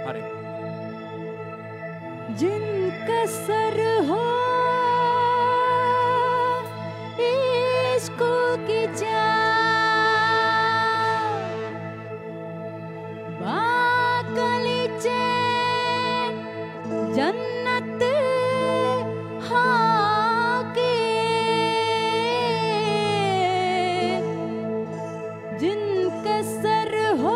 अरे जिनका सर हो इश्क की बाकलीचे जन्नत हाके जिनका सर हो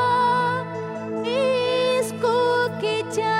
इसको खिंचा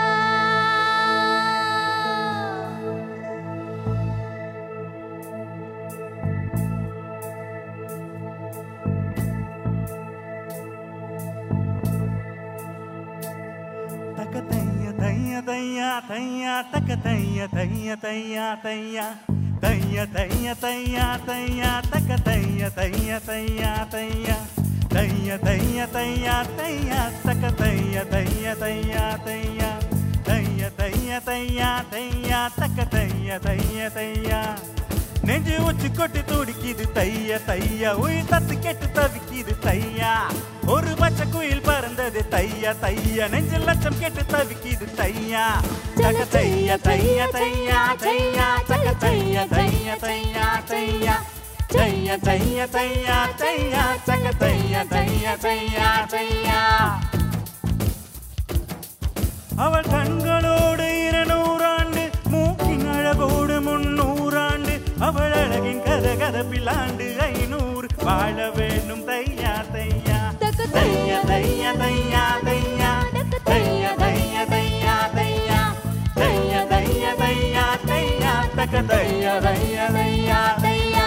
தக்க தைய தைய தையா தையா தக்க தைய தைய தையா தையா தைய தைய தையா தையா தக்க தைய தைய தையா தையா தைய தைய தையா தையா தக்க தைய தைய தையா தையா தைய தைய தையா தையா தக்க தைய தைய தையா நெஞ்சு உச்சி கொட்டி துடிக்குது தைய தையா உயிர் தத்து கெட்டு தவிக்குது தையா ஒரு பச்சை குயில் பறந்தது தையா தையா நெஞ்சு லட்சம் கெட்டு தவிக்குது தையா தக தைய தைய தையா தையா தக தைய தைய தையா தையா தைய தைய தையா தையா தக தைய தைய தையா தையா அவள் கண்களோடு இருநூறாண்டு மூக்கின் அழகோடு முன்னூறாண்டு அவள் அழகின் கத கதப்பிலாண்டு ஐநூறு வாழ வேணும் தையா தையா தைய தைய தையா தையா தைய தைய தையா தையா தைய தைய தையா தையா தக்க தைய தைய தையா தையா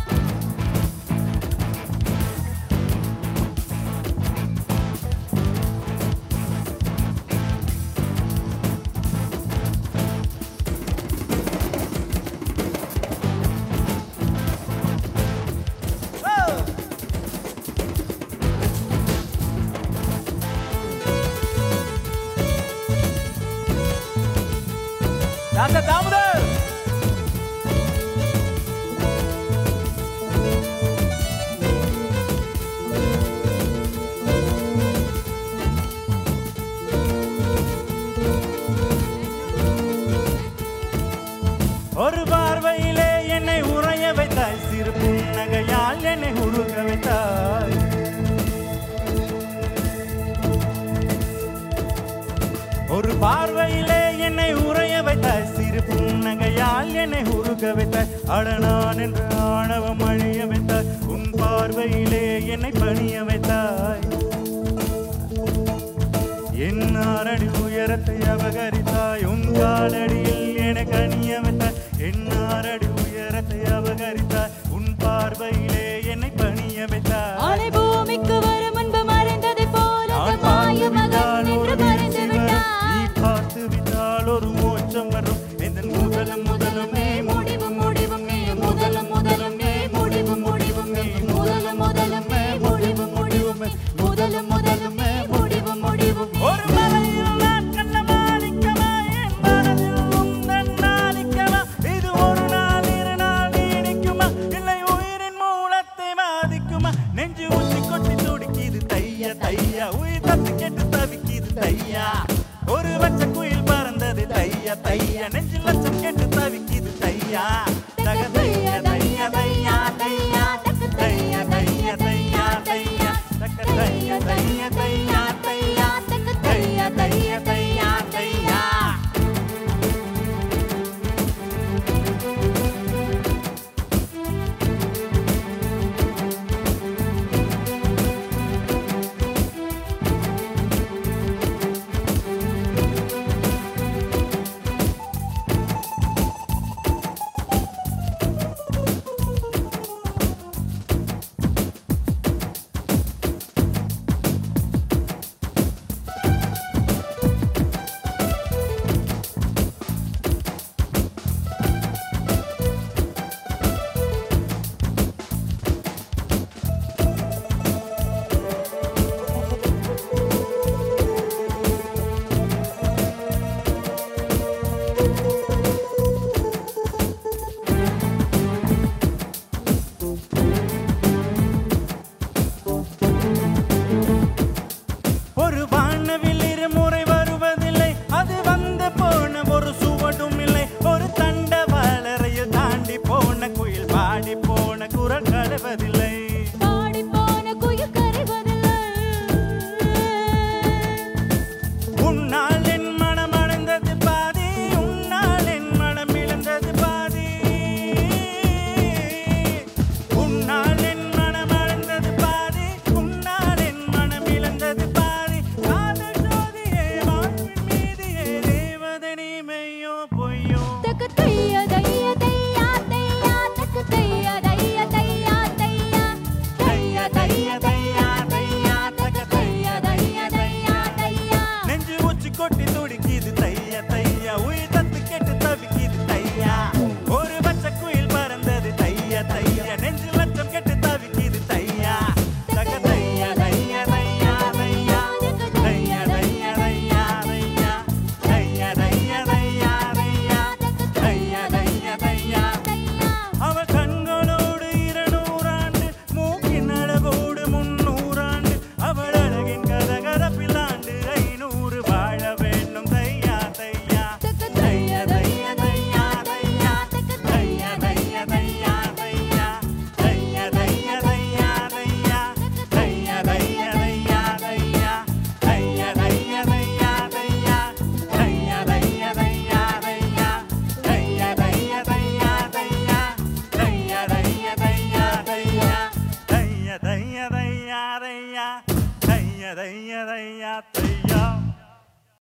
டாக்டர் தாமதர் ஒரு பார்வையிலே என்னை உறைய வைத்தாய் சிறு புன்னகையால் என்னை உருக வைத்தாய் ஒரு பார்வையிலே என்னை உறைய வைத்தாய் சிறு புன்னகையால் என்னை உருக வைத்தாய் அடனான் என்று ஆணவம் அழிய வைத்தாய் உன் பார்வையிலே என்னை பணிய வைத்தாய் என்னாரடி உயரத்தை அபகரித்தாய் உன் காலடியில் என கனிய வைத்தாய் என்னாரடி உயரத்தை அபகரித்தாய் உன் பார்வையிலே என்னை பணிய வைத்தாய் ஆலை பூமிக்கு வரும் முன்பு மறைந்ததை போல நான் மாய பார்த்து மகன் விட்டால் என்று ஒரு மறைந்து வீழ்ச்சி வரும். நீ விட்டான் பார்த்து விட்டால் ஒரு மோட்சம் வரும் எந்தன் முதலும் முதலும் நீ முடிவும் முடிவும் நீ முதலும் முதலும் நீ முடிவும் முடிவும் நீ முதலும் முதலும் நீ முடிவும் முடிவும் நீ முதலும் முதலும் நீ முடிவும் முடிவும் நீ. ஒரு மலையில் நான் கண்ட மாணிக்கமா, என் மனதில் உந்தன் நாணிக்கமா? இது ஒரு நாள் இரு நாள் நீடிக்குமா இல்லை உயிரின் மூலத்தை பாதிக்குமா நெஞ்சு ஊசி கொட்டி துடிக்குது தையா தையா உயிர் தத்து கெட்டு தவிக்குது தையா ஒரு பச்சை குயில் பறந்தது தையா தையா நெஞ்சு லட்சம் கெட்டு தவிக்குது தையா